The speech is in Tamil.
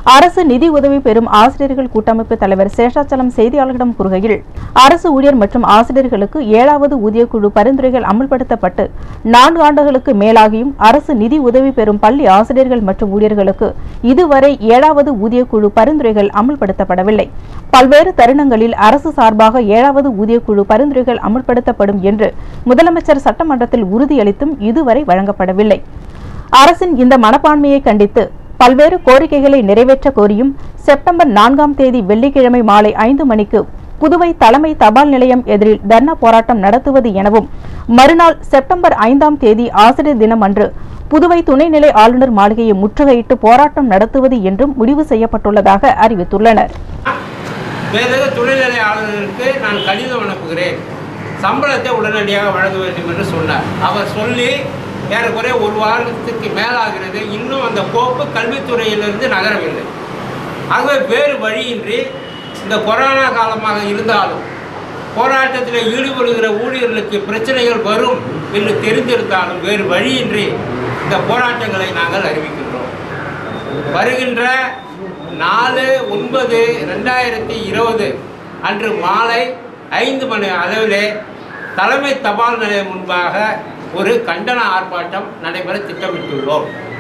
அரசு நிதி உதவி பெறும் ஆசிரியர்கள் கூட்டமைப்பு தலைவர் சேஷாச்சலம் செய்தியாளர்களிடம் கூறுகையில் அரசு ஊழியர் மற்றும் ஆசிரியர்களுக்கு ஏழாவது ஊதியக்குழு பரிந்துரைகள் அமல்படுத்தப்பட்டு நான்கு ஆண்டுகளுக்கு மேலாகியும் அரசு நிதி உதவி பெறும் பள்ளி ஆசிரியர்கள் மற்றும் ஊழியர்களுக்கு இதுவரை ஏழாவது ஊதியக்குழு பரிந்துரைகள் அமல்படுத்தப்படவில்லை பல்வேறு தருணங்களில் அரசு சார்பாக ஏழாவது ஊதியக்குழு பரிந்துரைகள் அமல்படுத்தப்படும் என்று முதலமைச்சர் சட்டமன்றத்தில் உறுதியளித்தும் இதுவரை வழங்கப்படவில்லை அரசின் இந்த மனப்பான்மையை கண்டித்து பல்வேறு கோரிக்கைகளை நிறைவேற்ற கோரியும் செப்டம்பர் நான்காம் தேதி வெள்ளிக்கிழமை மாலை ஐந்து மணிக்கு புதுவை தலைமை தபால் நிலையம் எதிரில் தர்ணா போராட்டம் நடத்துவது எனவும் மறுநாள் செப்டம்பர் ஐந்தாம் தேதி ஆசிரியர் தினம் அன்று புதுவை துணைநிலை ஆளுநர் மாளிகையை முற்றுகையிட்டு போராட்டம் நடத்துவது என்றும் முடிவு செய்யப்பட்டுள்ளதாக அறிவித்துள்ளனர் மேதக துணைநிலை ஆளுநருக்கு நான் கடிதம் அனுப்புகிறேன் சம்பளத்தை உடனடியாக வழங்க வேண்டும் என்று சொன்னார் அவர் சொல்லி ஏறக்குறைய ஒரு வாரத்துக்கு மேலாகிறது இன்னும் அந்த கோப்பு கல்வித்துறையிலிருந்து நகரவில்லை ஆகவே வேறு வழியின்றி இந்த கொரோனா காலமாக இருந்தாலும் போராட்டத்தில் ஈடுபடுகிற ஊழியர்களுக்கு பிரச்சனைகள் வரும் என்று தெரிந்திருந்தாலும் வேறு வழியின்றி இந்த போராட்டங்களை நாங்கள் அறிவிக்கின்றோம் வருகின்ற நாலு ஒன்பது ரெண்டாயிரத்தி இருபது அன்று மாலை ஐந்து மணி அளவிலே தலைமை தபால் நிலையம் முன்பாக ஒரு கண்டன ஆர்ப்பாட்டம் நடைபெற திட்டமிட்டுள்ளோம்